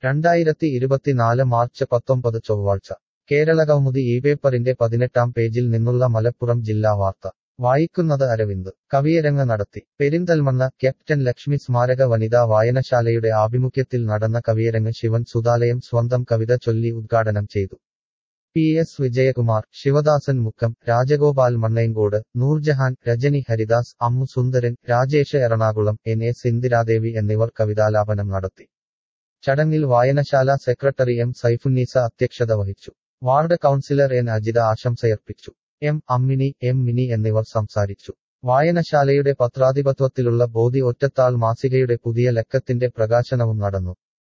രണ്ടായിരത്തി ഇരുപത്തിനാല് മാർച്ച് പത്തൊമ്പത് ചൊവ്വാഴ്ച കേരളകൗമുദി ഈ പേപ്പറിന്റെ പതിനെട്ടാം പേജിൽ നിന്നുള്ള മലപ്പുറം ജില്ലാ വാർത്ത വായിക്കുന്നത് അരവിന്ദ് കവിയരങ്ങ് നടത്തി പെരിന്തൽമണ്ണ ക്യാപ്റ്റൻ ലക്ഷ്മി സ്മാരക വനിതാ വായനശാലയുടെ ആഭിമുഖ്യത്തിൽ നടന്ന കവിയരങ്ങ് ശിവൻ സുതാലയം സ്വന്തം കവിത ചൊല്ലി ഉദ്ഘാടനം ചെയ്തു P S Vijayakumar Sivadasan Mukkam Rajagopal Mannayancode Noorjahan Rajani Haridas Ammu Sundaran Rajesh Ernakulam N S Indiradevi എന്നിവർ കവിതാലാപനം നടത്തി ചടങ്ങിൽ വായനശാല സെക്രട്ടറി എം സൈഫുന്നീസ അധ്യക്ഷത വഹിച്ചു വാർഡ് കൗൺസിലർ എൻ അജിത ആശംസയർപ്പിച്ചു എം അമ്മിനി എം മിനി എന്നിവർ സംസാരിച്ചു വായനശാലയുടെ പത്രാധിപത്യത്തിലുള്ള ബോധി ഒറ്റത്താൾ മാസികയുടെ പുതിയ ലക്കത്തിന്റെ പ്രകാശനവും നടന്നു